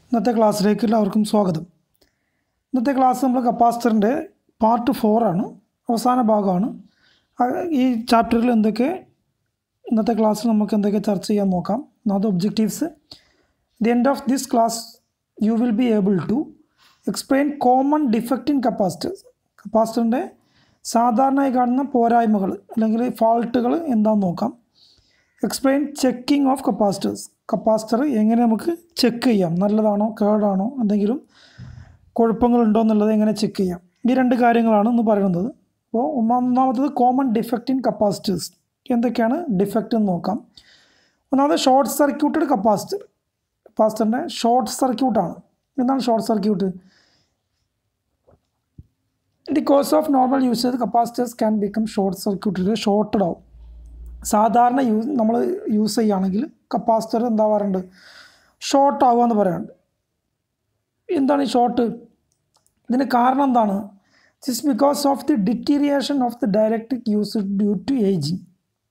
ഇന്നത്തെ ക്ലാസ്സിലേക്ക് എല്ലാവർക്കും സ്വാഗതം ഇന്നത്തെ ക്ലാസ് നമ്മൾ കപ്പാസിറ്ററിൻ്റെ പാർട്ട് ഫോറാണ് അവസാന ഭാഗമാണ് ആ, ഈ ചാപ്റ്ററിൽ എന്തൊക്കെ ഇന്നത്തെ ക്ലാസ്സിൽ നമുക്ക് എന്തൊക്കെ ചർച്ച ചെയ്യാൻ നോക്കാം ഒന്നാമത് objectives the end of this class you will be able to explain common defect in capacitors കപ്പാസിറ്ററിൻ്റെ സാധാരണയായി കാണുന്ന പോരായ്മകൾ അല്ലെങ്കിൽ ഫാൾട്ടുകൾ എന്താണെന്ന് നോക്കാം explain checking of capacitors capacitor എങ്ങനെ നമുക്ക് ചെക്ക് ചെയ്യാം നല്ലതാണോ കേടാണോ എന്തെങ്കിലും കുഴപ്പങ്ങളുണ്ടോ എന്നുള്ളത് എങ്ങനെ ചെക്ക് ചെയ്യാം ഈ രണ്ട് കാര്യങ്ങളാണ് ഇന്ന് പറയുന്നത് അപ്പോൾ ഒന്നാമത്തത് കോമൺ ഡിഫക്റ്റ് ഇൻ കപ്പാസിറ്റേഴ്സ് എന്തൊക്കെയാണ് ഡിഫക്റ്റ് എന്ന് നോക്കാം ഒന്നാമത് ഷോർട്ട് സർക്യൂട്ടഡ് കപ്പാസിറ്റർ കപ്പാസിറ്ററിൻ്റെ ഷോർട്ട് സർക്യൂട്ടാണ് എന്താണ് short circuit the course of normal usage capacitors can become short circuited shorted ആവും സാധാരണ യൂസ് നമ്മൾ യൂസ് ചെയ്യുകയാണെങ്കിൽ കപ്പാസിറ്റർ എന്താവാറുണ്ട് ഷോർട്ട് ആവുക എന്ന് പറയാറുണ്ട് എന്താണ് ഈ ഷോർട്ട് ഇതിന് കാരണം എന്താണ് it's because of the deterioration of the dielectric use due to ageing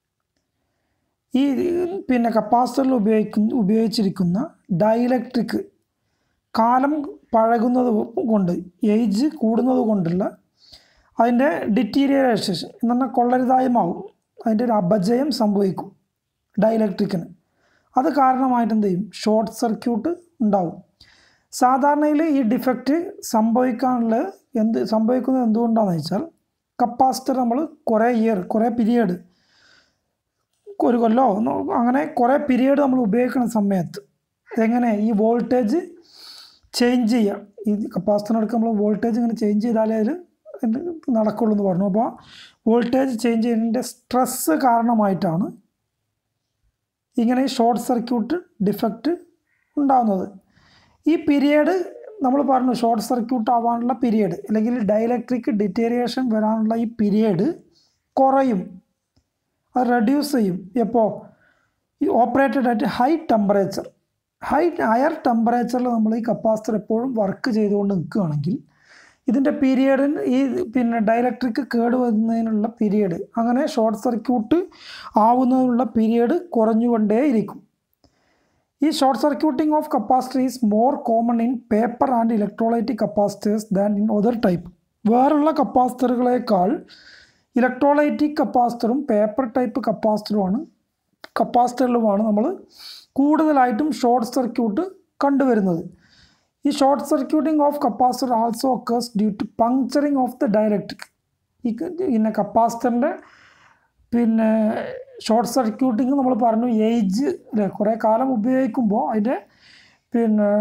ഈ പിന്നെ കപ്പാസിറ്ററിൽ ഉപയോഗിക്കുന്ന ഉപയോഗിച്ചിരിക്കുന്ന ഡയലക്ട്രിക് കാലം പഴകുന്നത് കൊണ്ട് ഏജ് കൂടുന്നത് കൊണ്ടുള്ള അതിൻ്റെ ഡിറ്റീരിയറേഷൻ എന്ന് പറഞ്ഞാൽ കൊള്ളരുതായ്മാവും അതിൻ്റെ ഒരു അപജയം സംഭവിക്കും ഡയലക്ട്രിക്കിന് അത് കാരണമായിട്ട് എന്ത് ചെയ്യും ഷോർട്ട് സർക്യൂട്ട് ഉണ്ടാവും സാധാരണയിൽ ഈ ഡിഫക്റ്റ് സംഭവിക്കാനുള്ള എന്ത് സംഭവിക്കുന്നത് എന്തുകൊണ്ടാണെന്ന് വെച്ചാൽ കപ്പാസിറ്റർ നമ്മൾ കുറേ ഇയർ കുറേ പീരിയഡ് ഒരു കൊല്ലോ ഒന്നോ അങ്ങനെ കുറേ പീരിയഡ് നമ്മൾ ഉപയോഗിക്കുന്ന സമയത്ത് എങ്ങനെ ഈ വോൾട്ടേജ് ചേഞ്ച് ചെയ്യാം ഈ കപ്പാസിറ്ററിനടുക്ക് നമ്മൾ വോൾട്ടേജ് ഇങ്ങനെ ചേഞ്ച് ചെയ്താലേ അതിൽ നടക്കുള്ളൂ എന്ന് പറഞ്ഞു അപ്പോൾ വോൾട്ടേജ് ചേഞ്ച് ചെയ്യുന്നതിൻ്റെ സ്ട്രെസ്സ് കാരണമായിട്ടാണ് ഇങ്ങനെ ഷോർട്ട് സർക്യൂട്ട് ഡിഫക്റ്റ് ഉണ്ടാകുന്നത് ഈ പീരിയഡ് നമ്മൾ പറഞ്ഞു ഷോർട്ട് സർക്യൂട്ട് ആവാനുള്ള പീരിയഡ് അല്ലെങ്കിൽ ഡയലക്ട്രിക് ഡിറ്റേരിയേഷൻ വരാനുള്ള ഈ പീരിയഡ് കുറയും അത് റെഡ്യൂസ് ചെയ്യും എപ്പോൾ ഈ operated at high temperature high higher ടെമ്പറേച്ചറിൽ നമ്മൾ ഈ കപ്പാസിറ്റർ എപ്പോഴും വർക്ക് ചെയ്തുകൊണ്ട് നിൽക്കുകയാണെങ്കിൽ ഇതിൻ്റെ പീരിയഡിന് ഈ പിന്നെ ഡയലക്ട്രിക് കേട് വരുന്നതിനുള്ള പീരിയഡ് അങ്ങനെ ഷോർട്ട് സർക്യൂട്ട് ആവുന്നതിനുള്ള പീരിയഡ് കുറഞ്ഞുകൊണ്ടേയിരിക്കും ഈ short circuiting of capacitor is more common in paper and electrolytic capacitors than in other type വേറുള്ള കപ്പാസിറ്ററുകളേക്കാൾ ഇലക്ട്രോലൈറ്റിക് കപ്പാസിറ്ററും പേപ്പർ ടൈപ്പ് കപ്പാസിറ്ററുമാണ് കപ്പാസിറ്ററിലുമാണ് നമ്മൾ കൂടുതലായിട്ടും ഷോർട്ട് സർക്യൂട്ട് കണ്ടുവരുന്നത് ഈ short circuiting of capacitor also occurs due to puncturing of the dielectric ഈ പിന്നെ കപ്പാസിറ്ററിൻ്റെ പിന്നെ ഷോർട്ട് സർക്യൂട്ടിങ് നമ്മൾ പറഞ്ഞു ഏജ് അല്ലേ കുറേ കാലം ഉപയോഗിക്കുമ്പോൾ അതിൻ്റെ പിന്നെ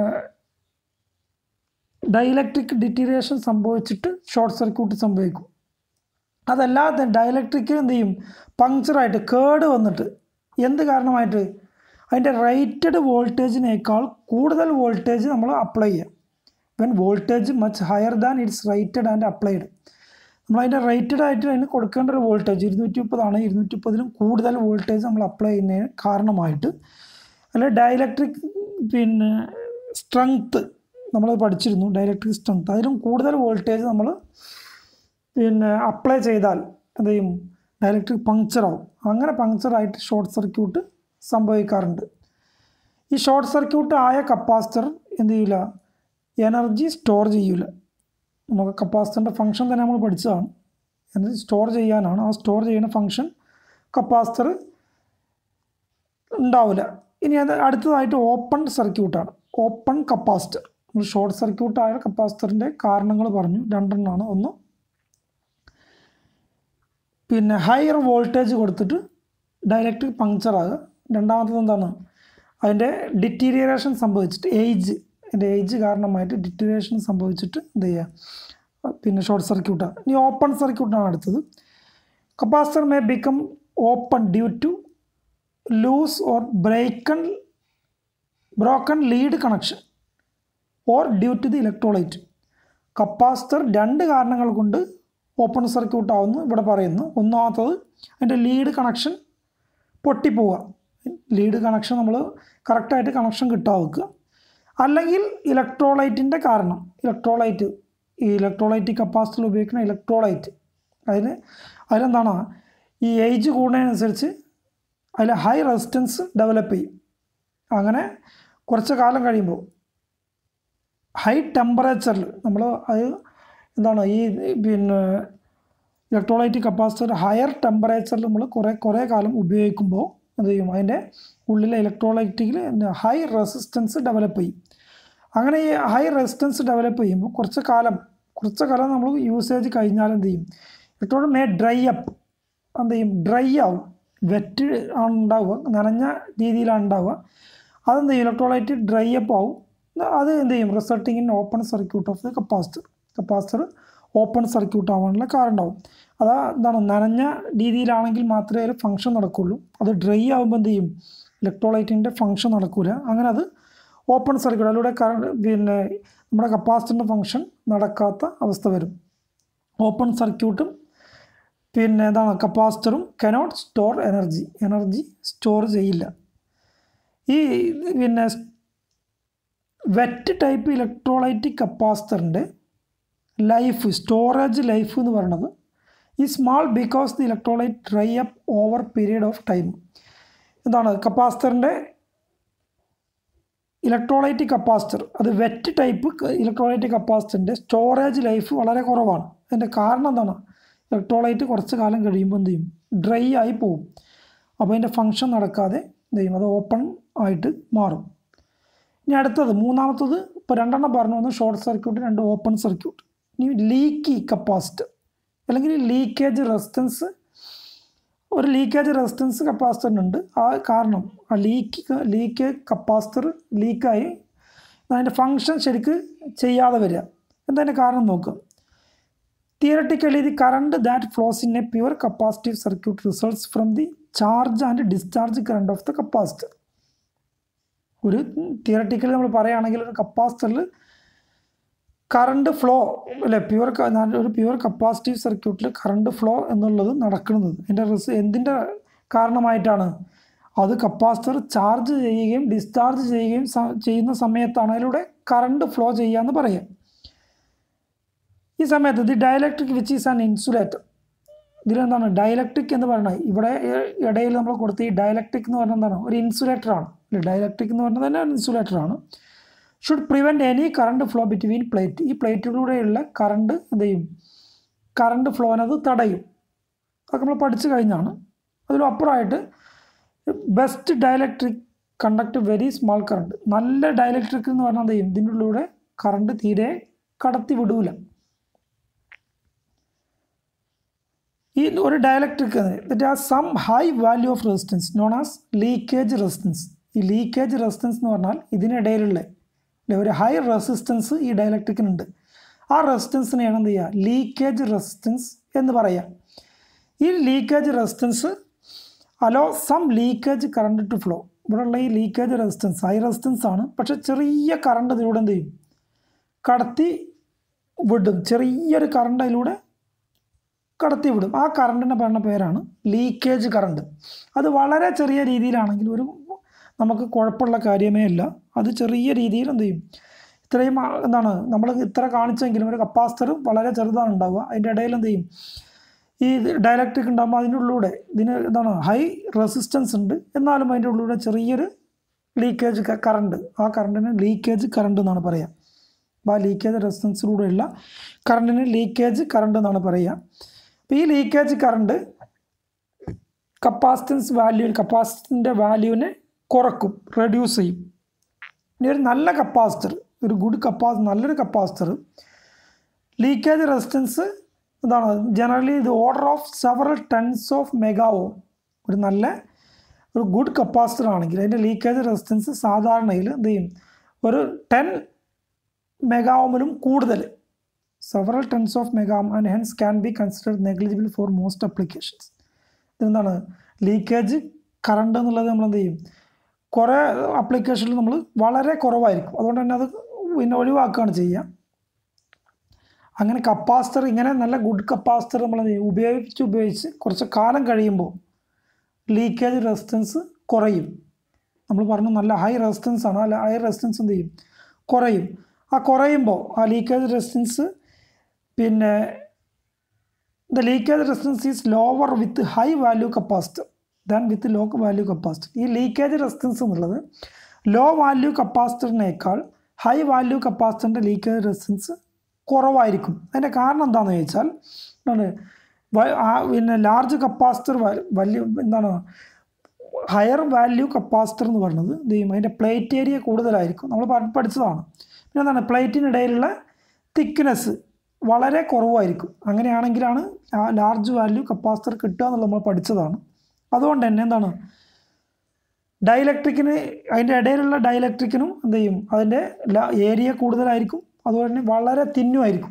ഡയലക്ട്രിക് ഡിറ്റീരിയേഷൻ സംഭവിച്ചിട്ട് ഷോർട്ട് സർക്യൂട്ട് സംഭവിക്കും അതല്ലാതെ ഡയലക്ട്രിക് എന്ത് ചെയ്യും പങ്ക്ചറായിട്ട് കേട് വന്നിട്ട് എന്ത് കാരണമായിട്ട് അതിൻ്റെ റേറ്റഡ് വോൾട്ടേജിനേക്കാൾ കൂടുതൽ വോൾട്ടേജ് നമ്മൾ അപ്ലൈ ചെയ്യാം when voltage much higher than its rated and applied നമ്മൾ അതിൻ്റെ റേറ്റഡ് ആയിട്ട് അതിന് കൊടുക്കേണ്ട ഒരു വോൾട്ടേജ് ഇരുന്നൂറ്റി മുപ്പതാണ് ഇരുന്നൂറ്റി മുപ്പതിലും കൂടുതൽ വോൾട്ടേജ് നമ്മൾ അപ്ലൈ ചെയ്യുന്നതിന് കാരണമായിട്ട് അല്ല ഡയലക്ട്രിക് പിന്നെ സ്ട്രെങ്ത്ത് നമ്മൾ പഠിച്ചിരുന്നു ഡയലക്ട്രിക് സ്ട്രെങ്ത്ത് അതിലും കൂടുതൽ വോൾട്ടേജ് നമ്മൾ പിന്നെ അപ്ലൈ ചെയ്താൽ എന്ത് ചെയ്യും ഡയലക്ട്രിക് പങ്ക്ചറാവും അങ്ങനെ പങ്ക്ചറായിട്ട് ഷോർട്ട് സർക്യൂട്ട് സംഭവിക്കാറുണ്ട് ഈ ഷോർട്ട് സർക്യൂട്ട് ആയ കപ്പാസിറ്റർ എന്ത് ചെയ്യില്ല എനർജി സ്റ്റോർ ചെയ്യില്ല നമുക്ക് കപ്പാസിറ്ററിൻ്റെ ഫങ്ഷൻ തന്നെ നമ്മൾ പഠിച്ചതാണ് എനർജി സ്റ്റോർ ചെയ്യാനാണ് ആ സ്റ്റോർ ചെയ്യുന്ന ഫങ്ഷൻ കപ്പാസിറ്റർ ഉണ്ടാവില്ല ഇനി അത് അടുത്തതായിട്ട് ഓപ്പൺ സർക്യൂട്ടാണ് ഓപ്പൺ കപ്പാസിറ്റർ നമ്മൾ ഷോർട്ട് സർക്യൂട്ടായ കപ്പാസിറ്ററിൻ്റെ കാരണങ്ങൾ പറഞ്ഞു രണ്ടെണ്ണമാണ് ഒന്ന് പിന്നെ ഹയർ വോൾട്ടേജ് കൊടുത്തിട്ട് ഡയറക്റ്റ് പങ്ക്ചർ ആകുക രണ്ടാമത്തത് എന്താണ് അതിൻ്റെ ഡിറ്റീരിയറേഷൻ സംഭവിച്ചിട്ട് ഏജ് അതിൻ്റെ ഏജ് കാരണമായിട്ട് ഡിറ്റീരിയറേഷൻ സംഭവിച്ചിട്ട് എന്ത് ചെയ്യുക പിന്നെ ഷോർട്ട് സർക്യൂട്ടാണ് ഇനി ഓപ്പൺ സർക്യൂട്ടാണ് അടുത്തത് capacitor may become open due to loose or broken broken lead connection or due to the electrolyte capacitor രണ്ട് കാരണങ്ങൾ കൊണ്ട് ഓപ്പൺ സർക്യൂട്ട് ആവുന്നു ഇവിടെ പറയുന്നു ഒന്നാമത്തത് അതിൻ്റെ ലീഡ് കണക്ഷൻ പൊട്ടിപ്പോവുക ലീഡ് കണക്ഷൻ നമ്മൾ കറക്റ്റായിട്ട് കണക്ഷൻ കിട്ടാതെ വെക്കുക അല്ലെങ്കിൽ ഇലക്ട്രോലൈറ്റിൻ്റെ കാരണം ഇലക്ട്രോലൈറ്റ് ഈ ഇലക്ട്രോലൈറ്റ് കപ്പാസിറ്ററിൽ ഉപയോഗിക്കുന്ന ഇലക്ട്രോലൈറ്റ് അതിന് അതിലെന്താണ് ഈ ഏജ് കൂടുന്നതിനനുസരിച്ച് അതിൽ ഹൈ റെസിസ്റ്റൻസ് ഡെവലപ്പ് ചെയ്യും അങ്ങനെ കുറച്ച് കാലം കഴിയുമ്പോൾ ഹൈ ടെമ്പറേച്ചറിൽ നമ്മൾ അത് എന്താണ് ഈ പിന്നെ ഇലക്ട്രോലൈറ്റ് കപ്പാസിറ്റർ ഹയർ ടെമ്പറേച്ചറിൽ നമ്മൾ കുറേ കുറേ കാലം ഉപയോഗിക്കുമ്പോൾ എന്ത് ചെയ്യും അതിൻ്റെ ഉള്ളിലെ ഇലക്ട്രോലൈറ്റിൽ ഹൈ റെസിസ്റ്റൻസ് ഡെവലപ്പ് ചെയ്യും അങ്ങനെ ഈ ഹൈ റെസിസ്റ്റൻസ് ഡെവലപ്പ് ചെയ്യുമ്പോൾ കുറച്ച് കാലം കുറച്ച് കാലം നമ്മൾ യൂസേജ് കഴിഞ്ഞാൽ എന്ത് ചെയ്യും ഇലക്ട്രോൺ മേ ഡ്രൈ അപ്പ് എന്ത് ചെയ്യും ഡ്രൈ ആവും വെറ്റ് ആണ് ഉണ്ടാവുക നനഞ്ഞ രീതിയിലാണ് ഉണ്ടാവുക അതെന്ത് ചെയ്യും ഇലക്ട്രോലൈറ്റ് ഡ്രൈ അപ്പ് ആവും അത് എന്ത് ചെയ്യും resulting in open circuit of the capacitor capacitor open circuit ആവാനുള്ള കാരണം ഉണ്ടാവും അതാ എന്താണ് നനഞ്ഞ രീതിയിലാണെങ്കിൽ മാത്രമേ അതിൽ ഫങ്ഷൻ നടക്കുള്ളൂ അത് ഡ്രൈ ആകുമ്പോൾ എന്ത് ചെയ്യും ഇലക്ട്രോലൈറ്റിൻ്റെ ഫങ്ഷൻ നടക്കില്ല അങ്ങനെ അത് ഓപ്പൺ സർക്യൂട്ട് അതിലൂടെ കറണ്ട് പിന്നെ നമ്മുടെ കപ്പാസിറ്ററിൻ്റെ ഫങ്ഷൻ നടക്കാത്ത അവസ്ഥ വരും ഓപ്പൺ സർക്യൂട്ടും പിന്നെ എന്താണ് കപ്പാസിറ്ററും cannot store energy energy store ചെയ്യില്ല ഈ പിന്നെ വെറ്റ് ടൈപ്പ് ഇലക്ട്രോലൈറ്റിക് കപ്പാസിറ്ററിൻ്റെ ലൈഫ് സ്റ്റോറേജ് ലൈഫ് എന്ന് പറയുന്നത് ഈ small because the electrolyte dry up over period of time എന്താണ് കപ്പാസിറ്ററിൻ്റെ ഇലക്ട്രോലൈറ്റ് കപ്പാസിറ്റർ അത് വെറ്റ് ടൈപ്പ് ഇലക്ട്രോലൈറ്റ് കപ്പാസിറ്ററിൻ്റെ സ്റ്റോറേജ് ലൈഫ് വളരെ കുറവാണ് അതിൻ്റെ കാരണം എന്താണ് ഇലക്ട്രോലൈറ്റ് കുറച്ച് കാലം കഴിയുമ്പോൾ എന്ത് ചെയ്യും ഡ്രൈ ആയി പോകും അപ്പോൾ അതിൻ്റെ ഫങ്ഷൻ നടക്കാതെ എന്ത് ചെയ്യും അത് ഓപ്പൺ ആയിട്ട് മാറും ഇനി അടുത്തത് മൂന്നാമത്തത് ഇപ്പോൾ രണ്ടെണ്ണം പറഞ്ഞു ഒന്ന് ഷോർട്ട് സർക്യൂട്ട് രണ്ട് ഓപ്പൺ സർക്യൂട്ട് ഇനി ലീക്കി കപ്പാസിറ്റർ അല്ലെങ്കിൽ ലീക്കേജ് റെസിസ്റ്റൻസ് ഒരു ലീക്കേജ് റെസിസ്റ്റൻസ് കപ്പാസിറ്ററിനുണ്ട് ആ കാരണം ആ ലീക്ക് ലീക്ക് കപ്പാസിറ്റർ ലീക്കായി അതിൻ്റെ ഫങ്ഷൻ ശരിക്ക് ചെയ്യാതെ വരിക എന്തതിൻ്റെ കാരണം നോക്കുക theoretically the current that flows in a pure capacitive circuit results from the charge and discharge current of the capacitor ഒരു തിയറട്ടിക്കലി നമ്മൾ പറയുകയാണെങ്കിൽ ഒരു കപ്പാസിറ്ററിൽ കറണ്ട് ഫ്ലോ അല്ലെ പ്യുവർ ഒരു പ്യുവർ കപ്പാസിറ്റീവ് സർക്യൂട്ടിൽ കറണ്ട് ഫ്ലോ എന്നുള്ളത് നടക്കുന്നത് അതിൻ്റെ റിസ് എന്തിൻ്റെ കാരണമായിട്ടാണ് അത് കപ്പാസിറ്റർ ചാർജ് ചെയ്യുകയും ഡിസ്ചാർജ് ചെയ്യുകയും ചെയ്യുന്ന സമയത്താണ് അതിലൂടെ കറണ്ട് ഫ്ലോ ചെയ്യാമെന്ന് പറയാം ഈ സമയത്ത് the dielectric which is an insulator ഇതിലെന്താണ് ഡയലക്ട്രിക് എന്ന് പറയുന്നത് ഇവിടെ ഇടയിൽ നമ്മൾ കൊടുത്ത ഈ ഡയലക്ട്രിക് എന്ന് പറഞ്ഞാൽ എന്താണ് ഒരു ഇൻസുലേറ്റർ ആണ് ഡയലക്ട്രിക് എന്ന് പറഞ്ഞാൽ തന്നെ ഒരു ഇൻസുലേറ്റർ ആണ് should prevent any current flow between plate ഈ പ്ലേറ്റിലൂടെയുള്ള കറണ്ട് എന്ത് ചെയ്യും കറണ്ട് ഫ്ലോനത് തടയും അതൊക്കെ നമ്മൾ പഠിച്ചു കഴിഞ്ഞാണ് അതിലും അപ്പുറമായിട്ട് best dielectric conduct very small current നല്ല ഡയലക്ട്രിക് എന്ന് പറഞ്ഞാൽ എന്ത് ചെയ്യും ഇതിൻ്റെ ഉള്ളിലൂടെ കറണ്ട് തീരെ കടത്തി വിടൂല ഈ ഒരു ഡയലക്ട്രിക് ദറ്റ് ആ some high value of resistance known as leakage resistance ഈ ലീക്കേജ് റെസിസ്റ്റൻസ് എന്ന് പറഞ്ഞാൽ ഇതിനിടയിലുള്ള ഒരു ഹൈ റെസിസ്റ്റൻസ് ഈ ഡയലക്ട്രിക്കിനുണ്ട് ആ റെസിസ്റ്റൻസിനെയാണ് എന്ത് ചെയ്യുക ലീക്കേജ് റെസിസ്റ്റൻസ് എന്ന് പറയുക ഈ leakage resistance allow some leakage current to flow ഇവിടെയുള്ള ഈ ലീക്കേജ് റെസിസ്റ്റൻസ് ഹൈ റെസിസ്റ്റൻസ് ആണ് പക്ഷെ ചെറിയ കറണ്ട് ഇതിലൂടെ എന്ത് ചെയ്യും കടത്തി വിടും ചെറിയൊരു കറണ്ട് അതിലൂടെ കടത്തി വിടും ആ കറണ്ടിനെ പറയുന്ന പേരാണ് ലീക്കേജ് കറണ്ട് അത് വളരെ ചെറിയ രീതിയിലാണെങ്കിൽ ഒരു നമുക്ക് കുഴപ്പമുള്ള കാര്യമേ അല്ല അത് ചെറിയ രീതിയിൽ എന്ത് ചെയ്യും ഇത്രയും എന്താണ് നമ്മൾ ഇത്ര കാണിച്ചെങ്കിലും ഒരു കപ്പാസിറ്റർ വളരെ ചെറുതാണ് ഉണ്ടാവുക അതിൻ്റെ ഇടയിൽ എന്ത് ചെയ്യും ഈ ഡയലക്ട്രിക് ഉണ്ടാകുമ്പോൾ അതിൻ്റെ ഉള്ളിലൂടെ ഇതിന് എന്താണ് ഹൈ റെസിസ്റ്റൻസ് ഉണ്ട് എന്നാലും അതിൻ്റെ ഉള്ളിലൂടെ ചെറിയൊരു ലീക്കേജ് കറണ്ട് ആ കറണ്ടിന് ലീക്കേജ് കറണ്ട് എന്നാണ് പറയുക അപ്പോൾ ആ ലീക്കേജ് റെസിസ്റ്റൻസിലൂടെയുള്ള കറണ്ടിന് ലീക്കേജ് കറണ്ട് എന്നാണ് പറയുക അപ്പോൾ ഈ ലീക്കേജ് കറണ്ട് കപ്പാസിറ്റൻസ് വാല്യൂ കപ്പാസിറ്ററിൻ്റെ വാല്യൂവിനെ കുറക്കും റെഡ്യൂസ് ചെയ്യും ഇനി ഒരു നല്ല കപ്പാസിറ്റർ ഒരു ഗുഡ് കപ്പാസ് നല്ലൊരു കപ്പാസിറ്റർ ലീക്കേജ് റെസിസ്റ്റൻസ് എന്താണ് ജനറലി ഇത് order of several tens of megaohm ഒരു നല്ല ഒരു ഗുഡ് കപ്പാസിറ്റർ ആണെങ്കിൽ അതിൻ്റെ ലീക്കേജ് റെസിസ്റ്റൻസ് സാധാരണയിൽ എന്ത് ചെയ്യും ഒരു ടെൻ മെഗാവോമിലും കൂടുതൽ several tens of megohm and hence can be considered negligible for most applications ഇതെന്താണ് ലീക്കേജ് കറണ്ട് എന്നുള്ളത് നമ്മൾ എന്ത് ചെയ്യും കുറേ അപ്ലിക്കേഷനിൽ നമ്മൾ വളരെ കുറവായിരിക്കും അതുകൊണ്ട് തന്നെ അത് പിന്നെ ഒഴിവാക്കുകയാണ് ചെയ്യുക അങ്ങനെ കപ്പാസിറ്റർ ഇങ്ങനെ നല്ല ഗുഡ് കപ്പാസിറ്റർ നമ്മൾ ഉപയോഗിച്ച് ഉപയോഗിച്ച് കുറച്ച് കാലം കഴിയുമ്പോൾ ലീക്കേജ് റെസിസ്റ്റൻസ് കുറയും നമ്മൾ പറഞ്ഞു നല്ല ഹൈ റെസിസ്റ്റൻസ് ആണ് അല്ല ഹൈ റെസിസ്റ്റൻസ് എന്ത് ചെയ്യും കുറയും ആ കുറയുമ്പോൾ ആ ലീക്കേജ് റെസിസ്റ്റൻസ് പിന്നെ the leakage resistance is lower with high value capacitor than with low value capacitor ഈ ലീക്കേജ് റെസിസ്റ്റൻസ് എന്നുള്ളത് ലോ വാല്യൂ കപ്പാസിറ്ററിനേക്കാൾ ഹൈ വാല്യൂ കപ്പാസിറ്ററിൻ്റെ ലീക്കേജ് റെസിസ്റ്റൻസ് കുറവായിരിക്കും അതിൻ്റെ കാരണം എന്താണെന്ന് ചോദിച്ചാൽ എന്താണ് വ- ആ പിന്നെ ലാർജ് കപ്പാസിറ്റർ വലിയ എന്താണ് ഹയർ വാല്യൂ കപ്പാസിറ്റർ എന്ന് പറയുന്നത് എന്ത് ചെയ്യും അതിൻ്റെ പ്ലേറ്റ് ഏരിയ കൂടുതലായിരിക്കും നമ്മൾ പഠി- പഠിച്ചതാണ് പിന്നെ എന്താണ് പ്ലേറ്റിനിടയിലുള്ള തിക്നെസ് വളരെ കുറവായിരിക്കും അങ്ങനെയാണെങ്കിലാണ് ലാർജ് വാല്യൂ കപ്പാസിറ്റർ കിട്ടുക എന്നുള്ളത് നമ്മൾ പഠിച്ചതാണ് അതുകൊണ്ട് തന്നെ എന്താണ് ഡയലക്ട്രിക്കിന് അതിൻ്റെ ഇടയിലുള്ള ഡയലക്ട്രിക്കിനും എന്ത് ചെയ്യും അതിൻ്റെ ഏരിയ കൂടുതലായിരിക്കും അതുപോലെ തന്നെ വളരെ തിന്നുമായിരിക്കും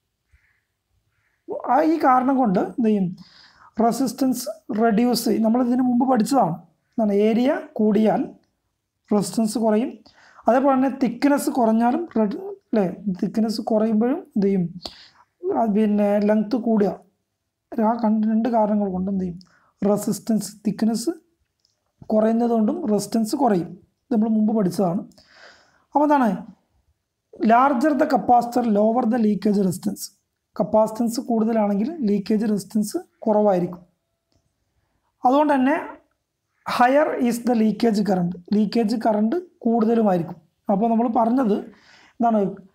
ആ ഈ കാരണം കൊണ്ട് എന്ത് ചെയ്യും റെസിസ്റ്റൻസ് റെഡ്യൂസ് നമ്മൾ ഇതിന് മുമ്പ് പഠിച്ചതാണ് എന്താണ് ഏരിയ കൂടിയാൽ റെസിസ്റ്റൻസ് കുറയും അതേപോലെ തന്നെ തിക്നെസ് കുറഞ്ഞാലും റെഡ് അല്ലേ തിക്നെസ് കുറയുമ്പോഴും എന്ത് ചെയ്യും ആ പിന്നെ ലെങ്ത്ത് കൂടുക ആ കണ്ട് രണ്ട് കാരണങ്ങൾ കൊണ്ട് എന്ത് ചെയ്യും റെസിസ്റ്റൻസ് തിക്നെസ് കുറയുന്നതുകൊണ്ടും റെസിസ്റ്റൻസ് കുറയും ഇത് നമ്മൾ മുമ്പ് പഠിച്ചതാണ് അപ്പോൾ എന്താണ് larger the capacitor lower the leakage resistance capacitance കൂടുതലാണെങ്കിൽ ലീക്കേജ് റെസിസ്റ്റൻസ് കുറവായിരിക്കും അതുകൊണ്ട് തന്നെ higher is the leakage current leakage current കൂടുതലുമായിരിക്കും അപ്പോൾ നമ്മൾ പറഞ്ഞത് എന്താണ്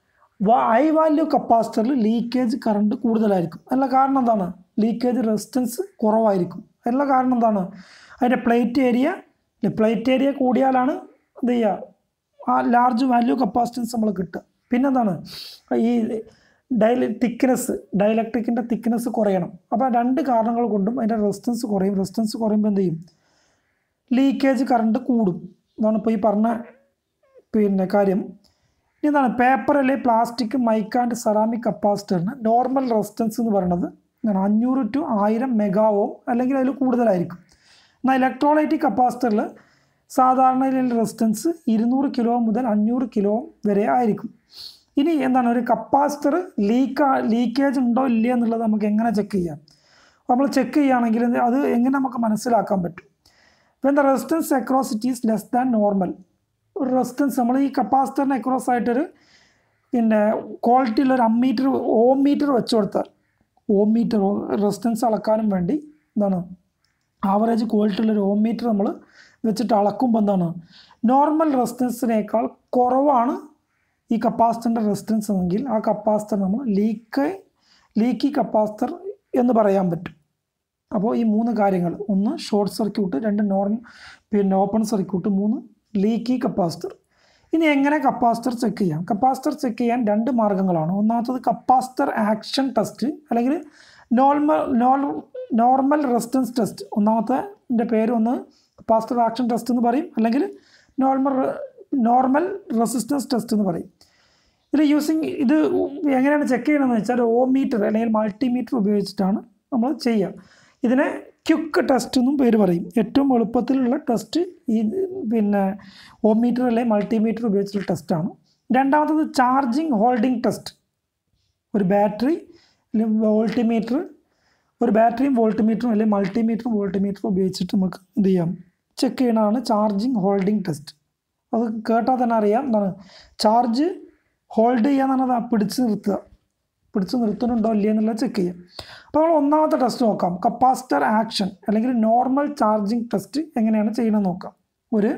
ഹൈ വാല്യൂ കപ്പാസിറ്ററിൽ ലീക്കേജ് കറണ്ട് കൂടുതലായിരിക്കും അതിനുള്ള കാരണം എന്താണ് ലീക്കേജ് റെസിസ്റ്റൻസ് കുറവായിരിക്കും അതിനുള്ള കാരണം എന്താണ് അതിൻ്റെ പ്ലേറ്റ് ഏരിയ പ്ലേറ്റ് ഏരിയ കൂടിയാലാണ് എന്ത് ചെയ്യുക ആ ലാർജ് വാല്യൂ കപ്പാസിറ്റൻസ് നമ്മൾ കിട്ടുക പിന്നെന്താണ് ഈ ഡൈല തിക്നെസ് ഡയലക്ട്രിക്കിൻ്റെ തിക്നെസ് കുറയണം അപ്പോൾ രണ്ട് കാരണങ്ങൾ കൊണ്ടും അതിൻ്റെ റെസിസ്റ്റൻസ് കുറയും റെസിസ്റ്റൻസ് കുറയുമ്പോൾ എന്ത് ചെയ്യും ലീക്കേജ് കറണ്ട് കൂടും ഇതാണ് ഇപ്പോൾ ഈ പറഞ്ഞ പിന്നെ കാര്യം ഇനി എന്താണ് പേപ്പർ അല്ലെ പ്ലാസ്റ്റിക് മൈക്ക ആൻഡ് സെറാമിക് കപ്പാസിറ്ററിന് നോർമൽ റെസിസ്റ്റൻസ് എന്ന് പറയുന്നത് എന്താണ് അഞ്ഞൂറ് ടു ആയിരം മെഗാവോ അല്ലെങ്കിൽ അതിൽ കൂടുതലായിരിക്കും എന്നാൽ ഇലക്ട്രോലൈറ്റിക് കപ്പാസിറ്ററിൽ സാധാരണ റെസിസ്റ്റൻസ് ഇരുന്നൂറ് കിലോ മുതൽ അഞ്ഞൂറ് കിലോ വരെ ആയിരിക്കും ഇനി എന്താണ് ഒരു കപ്പാസിറ്റർ ലീക്ക് ലീക്കേജ് ഉണ്ടോ ഇല്ലയോ എന്നുള്ളത് നമുക്ക് എങ്ങനെ ചെക്ക് ചെയ്യാം നമ്മൾ ചെക്ക് ചെയ്യുകയാണെങ്കിൽ അത് എങ്ങനെ നമുക്ക് മനസ്സിലാക്കാൻ പറ്റും when the resistance across it is less than normal ഒരു റെസിസ്റ്റൻസ് നമ്മൾ ഈ കപ്പാസിറ്ററിന് അക്രോസ് ആയിട്ടൊരു പിന്നെ ക്വാളിറ്റിയുള്ള ഒരു അമ്മീറ്റർ ഓം മീറ്റർ വെച്ച് കൊടുത്താൽ ഓം മീറ്റർ റെസിസ്റ്റൻസ് അളക്കാനും വേണ്ടി എന്താണ് ആവറേജ് ക്വാളിറ്റി ഉള്ള ഒരു ഓം മീറ്റർ നമ്മൾ വെച്ചിട്ട് അളക്കുമ്പോൾ എന്താണ് നോർമൽ റെസിസ്റ്റൻസിനേക്കാൾ കുറവാണ് ഈ കപ്പാസിറ്ററിൻ്റെ റെസിസ്റ്റൻസ് എങ്കിൽ ആ കപ്പാസിറ്റർ നമ്മൾ ലീക്ക് ലീക്കി കപ്പാസിറ്റർ എന്ന് പറയാൻ പറ്റും അപ്പോൾ ഈ മൂന്ന് കാര്യങ്ങൾ ഒന്ന് ഷോർട്ട് സർക്യൂട്ട് രണ്ട് നോർമൽ പിന്നെ ഓപ്പൺ സർക്യൂട്ട് മൂന്ന് ലീക്കി കപ്പാസിറ്റർ ഇനി എങ്ങനെ കപ്പാസിറ്റർ ചെക്ക് ചെയ്യാം കപ്പാസിറ്റർ ചെക്ക് ചെയ്യാൻ രണ്ട് മാർഗ്ഗങ്ങളാണ് ഒന്നാമത്തത് കപ്പാസിറ്റർ ആക്ഷൻ ടെസ്റ്റ് അല്ലെങ്കിൽ നോർമൽ നോർമൽ റെസിസ്റ്റൻസ് ടെസ്റ്റ് ഒന്നാമത്തെ പേര് ഒന്ന് കപ്പാസിറ്റർ ആക്ഷൻ ടെസ്റ്റ് എന്ന് പറയും അല്ലെങ്കിൽ നോർമൽ നോർമൽ റെസിസ്റ്റൻസ് ടെസ്റ്റ് എന്ന് പറയും ഇതിൽ യൂസിങ് ഇത് എങ്ങനെയാണ് ചെക്ക് ചെയ്യണമെന്ന് വെച്ചാൽ ഓം മീറ്റർ അല്ലെങ്കിൽ മൾട്ടിമീറ്റർ ഉപയോഗിച്ചിട്ടാണ് നമ്മൾ ചെയ്യുക ഇതിനെ ക്യുക്ക് ടെസ്റ്റ് എന്നും പേര് പറയും ഏറ്റവും എളുപ്പത്തിലുള്ള ടെസ്റ്റ് ഈ പിന്നെ ഓം മീറ്റർ അല്ലെങ്കിൽ മൾട്ടിമീറ്റർ ഉപയോഗിച്ചുള്ള ടെസ്റ്റാണ് രണ്ടാമത്തത് ചാർജിങ് ഹോൾഡിംഗ് ടെസ്റ്റ് ഒരു ബാറ്ററി അല്ലെങ്കിൽ വോൾട്ടിമീറ്റർ ഒരു ബാറ്ററിയും വോൾട്ടിമീറ്ററും അല്ലെങ്കിൽ മൾട്ടിമീറ്ററും വോൾട്ടിമീറ്ററും ഉപയോഗിച്ചിട്ട് നമുക്ക് എന്ത് ചെയ്യാം ചെക്ക് ചെയ്യണതാണ് ചാർജിങ് ഹോൾഡിംഗ് ടെസ്റ്റ് അത് കേട്ടാൽ തന്നെ അറിയാം എന്താണ് ചാർജ് ഹോൾഡ് ചെയ്യുക എന്നാണ് അത് പിടിച്ച് നിർത്തുക പിടിച്ച് നിർത്തുന്നുണ്ടോ ഇല്ലയോ എന്നുള്ളത് ചെക്ക് ചെയ്യാം അപ്പോൾ നമ്മൾ ഒന്നാമത്തെ ടെസ്റ്റ് നോക്കാം കപ്പാസിറ്റർ ആക്ഷൻ അല്ലെങ്കിൽ നോർമൽ ചാർജിങ് ടെസ്റ്റ് എങ്ങനെയാണ് ചെയ്യണമെന്ന് നോക്കാം ഒരു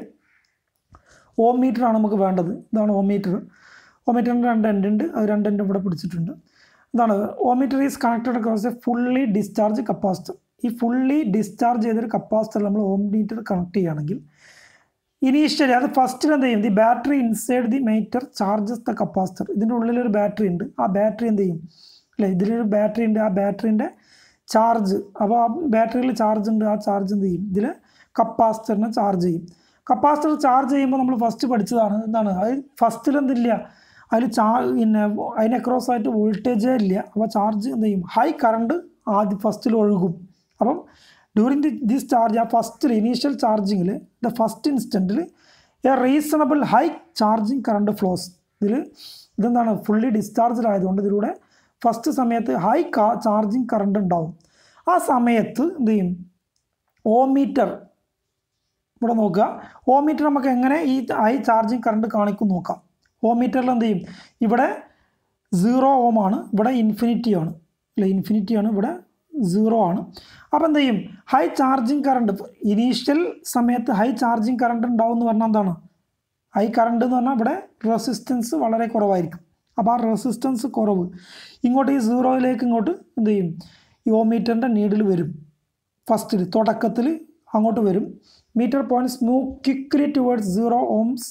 ഓം മീറ്ററാണ് നമുക്ക് വേണ്ടത് ഇതാണ് ഓം മീറ്റർ ഓം മീറ്ററിൻ്റെ രണ്ട് എൻഡ് ഉണ്ട് അത് രണ്ട് എൻഡ് ഇവിടെ പിടിച്ചിട്ടുണ്ട് ഇതാണ് ohm meter is connected across a fully discharge capacitor ഈ ഫുള്ളി ഡിസ്ചാർജ് ചെയ്തൊരു കപ്പാസിറ്റർ നമ്മൾ ഓം മീറ്റർ കണക്ട് ചെയ്യുകയാണെങ്കിൽ ഇനീഷ്യലി അത് ഫസ്റ്റിൽ എന്ത് ചെയ്യും the battery inside the meter charges the capacitor ഇതിൻ്റെ ഉള്ളിലൊരു ബാറ്ററി ഉണ്ട് ആ ബാറ്ററി എന്ത് ചെയ്യും അല്ലേ ഇതിലൊരു ബാറ്ററി ഉണ്ട് ആ ബാറ്ററിൻ്റെ ചാർജ് അപ്പോൾ ആ ബാറ്ററിയിൽ ചാർജ് ഉണ്ട് ആ ചാർജ് എന്ത് ചെയ്യും ഇതിൽ കപ്പാസിറ്ററിനെ ചാർജ് ചെയ്യും കപ്പാസിറ്റർ ചാർജ് ചെയ്യുമ്പോൾ നമ്മൾ ഫസ്റ്റ് പഠിച്ചതാണ് എന്താണ് അത് ഫസ്റ്റിൽ എന്തില്ല അതിൽ ചാ പിന്നെ അതിന് അക്രോസ് ആയിട്ട് വോൾട്ടേജേ ഇല്ല അപ്പോൾ ചാർജ് എന്ത് ചെയ്യും ഹൈ കറണ്ട് ആദ്യം ഫസ്റ്റിൽ ഒഴുകും അപ്പം ഡ്യൂറിങ് ദി ദിസ് ചാർജ് ആ ഫസ്റ്റിൽ ഇനീഷ്യൽ ചാർജിങ്ങിൽ the first instant a reasonable high charging current flows ഇതിൽ ഇതെന്താണ് ഫുള്ളി ഡിസ്ചാർജ്ഡ് ആയതുകൊണ്ട് ഇതിലൂടെ ഫസ്റ്റ് സമയത്ത് ഹൈ കാ ചാർജിങ് കറണ്ട് ഉണ്ടാവും ആ സമയത്ത് എന്ത് ചെയ്യും ഓമീറ്റർ ഇവിടെ നോക്കുക ഓമീറ്റർ നമുക്ക് എങ്ങനെ ഈ ഹൈ ചാർജിങ് കറണ്ട് കാണിക്കും നോക്കാം ഓമീറ്ററിൽ എന്ത് ചെയ്യും ഇവിടെ സീറോ ഓം ആണ് ഇവിടെ ഇൻഫിനിറ്റി ആണ് അല്ല ഇൻഫിനിറ്റി ആണ് ഇവിടെ സീറോ ആണ് അപ്പോൾ എന്ത് ചെയ്യും ഹൈ ചാർജിങ് കറണ്ട് ഇനീഷ്യൽ സമയത്ത് ഹൈ ചാർജിങ് കറണ്ട് ഉണ്ടാവും എന്ന് പറഞ്ഞാൽ എന്താണ് ഹൈ കറണ്ട് എന്ന് പറഞ്ഞാൽ ഇവിടെ റെസിസ്റ്റൻസ് വളരെ കുറവായിരിക്കും അപ്പോൾ ആ റെസിസ്റ്റൻസ് കുറവ് ഇങ്ങോട്ട് ഈ സീറോയിലേക്ക് ഇങ്ങോട്ട് എന്ത് ചെയ്യും ഈ ഓമീറ്ററിൻ്റെ നീഡിൽ വരും ഫസ്റ്റിൽ തുടക്കത്തിൽ അങ്ങോട്ട് വരും meter points move quickly towards zero ohms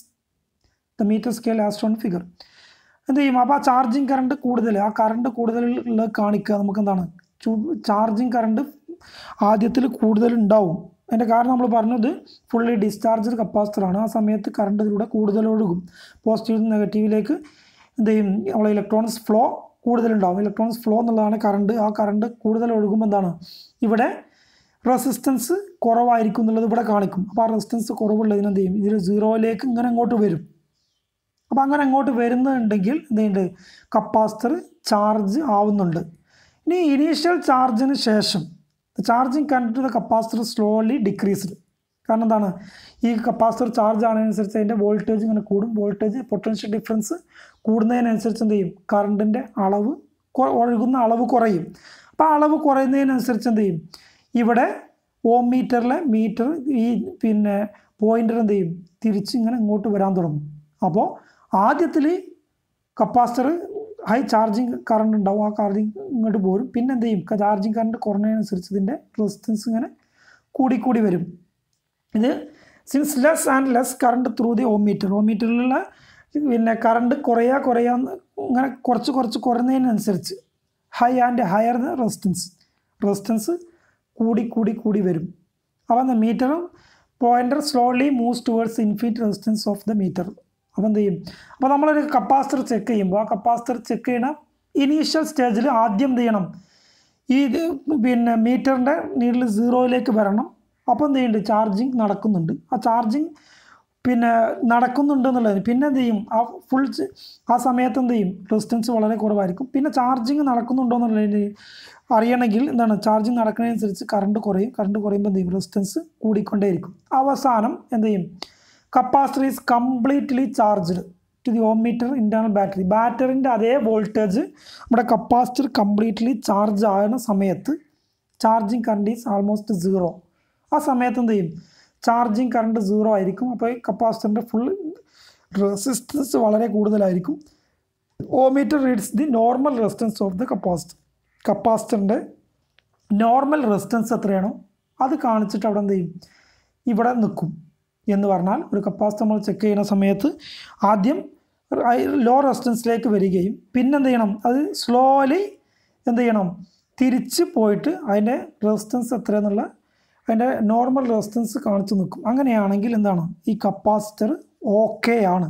the meter scale as on figure എന്ത് ചെയ്യും അപ്പോൾ ആ ചാർജിങ് കറണ്ട് കൂടുതൽ ആ കറണ്ട് കൂടുതലുള്ള കാണിക്കുക നമുക്ക് എന്താണ് ചാർജിങ് കറണ്ട് ആദ്യത്തിൽ കൂടുതൽ ഉണ്ടാവും അതിൻ്റെ കാരണം നമ്മൾ പറഞ്ഞത് ഫുള്ളി ഡിസ്ചാർജഡ് കപ്പാസിറ്ററാണ് ആ സമയത്ത് കറണ്ട് ഇതിലൂടെ കൂടുതൽ ഒഴുകും പോസിറ്റീവ് നെഗറ്റീവിലേക്ക് എന്ത് ചെയ്യും നമ്മളെ ഇലക്ട്രോണിക്സ് ഫ്ലോ കൂടുതലുണ്ടാവും ഇലക്ട്രോണിക്സ് ഫ്ലോ എന്നുള്ളതാണ് കറണ്ട് ആ കറണ്ട് കൂടുതൽ ഒഴുകുമ്പോൾ എന്താണ് ഇവിടെ റെസിസ്റ്റൻസ് കുറവായിരിക്കും എന്നുള്ളത് ഇവിടെ കാണിക്കും അപ്പോൾ ആ റെസിസ്റ്റൻസ് കുറവുള്ളതിന് എന്ത് ചെയ്യും ഇതിൽ സീറോയിലേക്ക് ഇങ്ങനെ അങ്ങോട്ട് വരും അപ്പോൾ അങ്ങനെ അങ്ങോട്ട് വരുന്നുണ്ടെങ്കിൽ എന്തുണ്ട് കപ്പാസിറ്റർ ചാർജ് ആവുന്നുണ്ട് ഇനി ഇനീഷ്യൽ ചാർജിന് ശേഷം charging current the capacitor slowly decreased കാരണം എന്താണ് ഈ കപ്പാസിറ്റർ ചാർജ് ആണതിനനുസരിച്ച് അതിൻ്റെ വോൾട്ടേജ് ഇങ്ങനെ കൂടും വോൾട്ടേജ് പൊട്ടൻഷ്യൽ ഡിഫറൻസ് കൂടുന്നതിനനുസരിച്ച് എന്ത് ചെയ്യും കറണ്ടിൻ്റെ അളവ് കൊ- ഒഴുകുന്ന അളവ് കുറയും അപ്പോൾ ആ അളവ് കുറയുന്നതിനനുസരിച്ച് എന്ത് ചെയ്യും ഇവിടെ ഓം മീറ്ററിലെ മീറ്റർ ഈ പിന്നെ പോയിൻ്റർ എന്ത് ചെയ്യും തിരിച്ച് ഇങ്ങനെ ഇങ്ങോട്ട് വരാൻ തുടങ്ങും അപ്പോൾ ആദ്യത്തിൽ കപ്പാസിറ്റർ ഹൈ ചാർജിങ് കറണ്ട് ഉണ്ടാവും ആ ചാർജിങ് ഇങ്ങോട്ട് പോരും പിന്നെ എന്ത് ചെയ്യും ചാർജിങ് കറണ്ട് കുറഞ്ഞതിനനുസരിച്ച് ഇതിൻ്റെ റെസിസ്റ്റൻസ് ഇങ്ങനെ കൂടിക്കൂടി വരും ഇത് since less and less current through the ohmmeter ഓമീറ്ററിലുള്ള പിന്നെ കറണ്ട് കുറയാ കുറയാ ഇങ്ങനെ കുറച്ച് കുറച്ച് കുറഞ്ഞതിനനുസരിച്ച് high and higher the resistance resistance കൂടി കൂടി കൂടി വരും അപ്പോൾ എന്താ meter pointer slowly moves towards infinite resistance of the meter അപ്പോൾ എന്ത് ചെയ്യും അപ്പോൾ നമ്മളൊരു കപ്പാസിറ്റർ ചെക്ക് ചെയ്യുമ്പോൾ ആ കപ്പാസിറ്റർ ചെക്ക് ചെയ്യണ ഇനീഷ്യൽ സ്റ്റേജിൽ ആദ്യം എന്ത് ചെയ്യണം ഈ ഇത് പിന്നെ മീറ്ററിൻ്റെ നീഡിൽ സീറോയിലേക്ക് വരണം അപ്പോൾ എന്ത് ചെയ്യുന്നുണ്ട് ചാർജിങ് നടക്കുന്നുണ്ട് ആ ചാർജിങ് പിന്നെ നടക്കുന്നുണ്ട് എന്നുള്ളതിന് പിന്നെ എന്ത് ചെയ്യും ആ ഫുൾ ആ സമയത്ത് എന്ത് ചെയ്യും റെസിസ്റ്റൻസ് വളരെ കുറവായിരിക്കും പിന്നെ ചാർജിങ് നടക്കുന്നുണ്ടോ എന്നുള്ളതിന് അറിയണമെങ്കിൽ എന്താണ് ചാർജിങ് നടക്കുന്നതിനനുസരിച്ച് കറണ്ട് കുറയും കറണ്ട് കുറയുമ്പോൾ എന്ത് ചെയ്യും റെസിസ്റ്റൻസ് കൂടിക്കൊണ്ടേയിരിക്കും അവസാനം എന്ത് ചെയ്യും capacitor is completely charged to the ohm meter internal battery ബാറ്ററിൻ്റെ അതേ വോൾട്ടേജ് നമ്മുടെ കപ്പാസിറ്റർ കംപ്ലീറ്റ്ലി ചാർജ് ആകുന്ന സമയത്ത് charging current is almost zero ആ സമയത്ത് എന്ത് ചെയ്യും ചാർജിങ് കറണ്ട് സീറോ ആയിരിക്കും അപ്പോൾ ഈ കപ്പാസിറ്ററിൻ്റെ ഫുൾ റെസിസ്റ്റൻസ് വളരെ കൂടുതലായിരിക്കും ohmmeter reads the normal resistance of the capacitor കപ്പാസിറ്ററിൻ്റെ നോർമൽ റെസിസ്റ്റൻസ് എത്രയാണോ അത് കാണിച്ചിട്ട് അവിടെ എന്ത് ചെയ്യും ഇവിടെ നിൽക്കും എന്ന് പറഞ്ഞാൽ ഒരു കപ്പാസിറ്റർ നമ്മൾ ചെക്ക് ചെയ്യുന്ന സമയത്ത് ആദ്യം ലോ റെസിസ്റ്റൻസിലേക്ക് വരികയും പിന്നെ എന്ത് ചെയ്യണം അത് സ്ലോലി എന്ത് ചെയ്യണം തിരിച്ച് പോയിട്ട് അതിൻ്റെ റെസിസ്റ്റൻസ് എത്രയെന്നുള്ള അതിൻ്റെ നോർമൽ റെസിസ്റ്റൻസ് കാണിച്ചു നിൽക്കും അങ്ങനെയാണെങ്കിൽ എന്താണ് ഈ കപ്പാസിറ്റർ ഓക്കെ ആണ്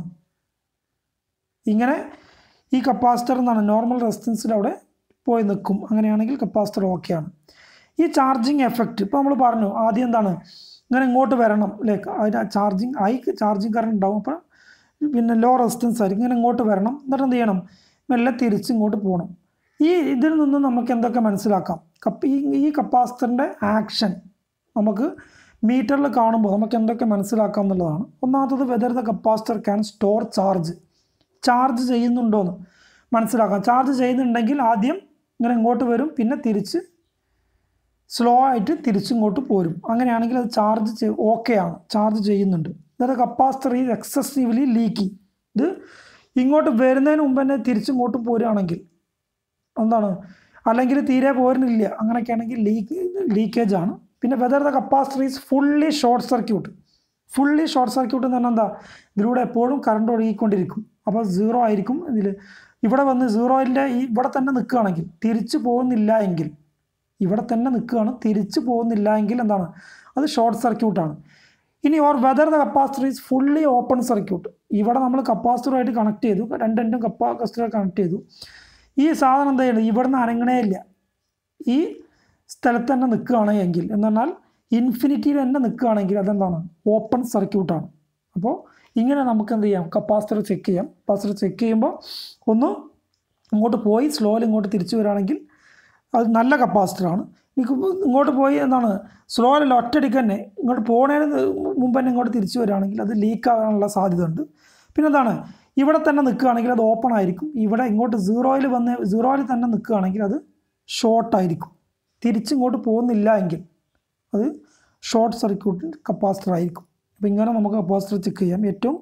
ഇങ്ങനെ ഈ കപ്പാസിറ്റർ എന്താണ് നോർമൽ റെസിസ്റ്റൻസിൽ അവിടെ പോയി നിൽക്കും അങ്ങനെയാണെങ്കിൽ കപ്പാസിറ്റർ ഓക്കെ ആണ് ഈ ചാർജിങ് എഫക്റ്റ് ഇപ്പോൾ നമ്മൾ പറഞ്ഞു ആദ്യം എന്താണ് ഇങ്ങനെ ഇങ്ങോട്ട് വരണം ലൈക്ക് അതിൻ്റെ ചാർജിങ് ഹൈ ചാർജിങ് കറണ്ട് ഉണ്ടാവും അപ്പോൾ പിന്നെ ലോ റെസിസ്റ്റൻസ് ആയിരിക്കും ഇങ്ങനെ ഇങ്ങോട്ട് വരണം എന്നിട്ട് എന്ത് ചെയ്യണം മെല്ലെ തിരിച്ച് ഇങ്ങോട്ട് പോകണം ഈ ഇതിൽ നിന്ന് നമുക്ക് എന്തൊക്കെ മനസ്സിലാക്കാം കപ്പ് ഈ ഈ കപ്പാസിറ്ററിൻ്റെ ആക്ഷൻ നമുക്ക് മീറ്ററിൽ കാണുമ്പോൾ നമുക്ക് എന്തൊക്കെ മനസ്സിലാക്കാം എന്നുള്ളതാണ് ഒന്നാമത്തത് whether the capacitor can store charge charge ചെയ്യുന്നുണ്ടോയെന്ന് മനസ്സിലാക്കാം ചാർജ് ചെയ്യുന്നുണ്ടെങ്കിൽ ആദ്യം ഇങ്ങനെ ഇങ്ങോട്ട് വരും പിന്നെ തിരിച്ച് സ്ലോ ആയിട്ട് തിരിച്ചിങ്ങോട്ട് പോരും അങ്ങനെയാണെങ്കിൽ അത് ചാർജ് ഓക്കെ ആണ് ചാർജ് ചെയ്യുന്നുണ്ട് അതായത് കപ്പാസിറ്റർ ഈ എക്സസീവ്ലി ലീക്കി ഇത് ഇങ്ങോട്ട് വരുന്നതിന് മുമ്പ് തന്നെ തിരിച്ചിങ്ങോട്ട് പോരുകയാണെങ്കിൽ എന്താണ് അല്ലെങ്കിൽ തീരെ പോരുന്നില്ല അങ്ങനെയൊക്കെ ആണെങ്കിൽ ലീക്ക് ലീക്കേജ് ആണ് പിന്നെ whether the capacitor is fully short circuit fully short circuit എന്ന് പറഞ്ഞാൽ എന്താ ഇതിലൂടെ എപ്പോഴും കറണ്ട് ഒഴുകിക്കൊണ്ടിരിക്കും അപ്പോൾ സീറോ ആയിരിക്കും ഇതിൽ ഇവിടെ വന്ന് സീറോയിൻ്റെ ഈ ഇവിടെ തന്നെ നിൽക്കുകയാണെങ്കിൽ തിരിച്ചു പോകുന്നില്ല എങ്കിൽ ഇവിടെ തന്നെ നിൽക്കുകയാണ് തിരിച്ചു പോകുന്നില്ല എങ്കിൽ എന്താണ് അത് ഷോർട്ട് സർക്യൂട്ടാണ് ഇനി or whether the capacitor is fully open circuit ഇവിടെ നമ്മൾ കപ്പാസിറ്ററുമായിട്ട് കണക്ട് ചെയ്തു രണ്ട് രണ്ടും കപ്പാസിറ്റർ കണക്ട് ചെയ്തു ഈ സാധനം എന്താ ചെയ്യുന്നത് ഇവിടുന്ന് അനങ്ങണേ ഇല്ല ഈ സ്ഥലത്ത് തന്നെ നിൽക്കുകയാണ് എങ്കിൽ എന്ന് പറഞ്ഞാൽ ഇൻഫിനിറ്റിയിൽ തന്നെ നിൽക്കുകയാണെങ്കിൽ അതെന്താണ് ഓപ്പൺ സർക്യൂട്ടാണ് അപ്പോൾ ഇങ്ങനെ നമുക്ക് എന്ത് ചെയ്യാം കപ്പാസിറ്റർ ചെക്ക് ചെയ്യാം കപ്പാസിറ്റർ ചെക്ക് ചെയ്യുമ്പോൾ ഒന്ന് ഇങ്ങോട്ട് പോയി സ്ലോയിൽ ഇങ്ങോട്ട് തിരിച്ചു വരികയാണെങ്കിൽ അത് നല്ല കപ്പാസിറ്ററാണ് എനിക്ക് ഇങ്ങോട്ട് പോയി എന്താണ് സ്ലോയിൽ ഒറ്റയടിക്ക് തന്നെ ഇങ്ങോട്ട് പോണതിന് മുമ്പ് തന്നെ ഇങ്ങോട്ട് തിരിച്ചു വരികയാണെങ്കിൽ അത് ലീക്ക് ആകാനുള്ള സാധ്യത ഉണ്ട് പിന്നെ എന്താണ് ഇവിടെ തന്നെ നിൽക്കുകയാണെങ്കിൽ അത് ഓപ്പൺ ആയിരിക്കും ഇവിടെ ഇങ്ങോട്ട് സീറോയിൽ വന്ന് സീറോയിൽ തന്നെ നിൽക്കുകയാണെങ്കിൽ അത് ഷോർട്ടായിരിക്കും തിരിച്ചിങ്ങോട്ട് പോകുന്നില്ല എങ്കിൽ അത് ഷോർട്ട് സർക്യൂട്ട് കപ്പാസിറ്റർ ആയിരിക്കും അപ്പോൾ ഇങ്ങനെ നമുക്ക് കപ്പാസിറ്റർ ചെക്ക് ചെയ്യാം ഏറ്റവും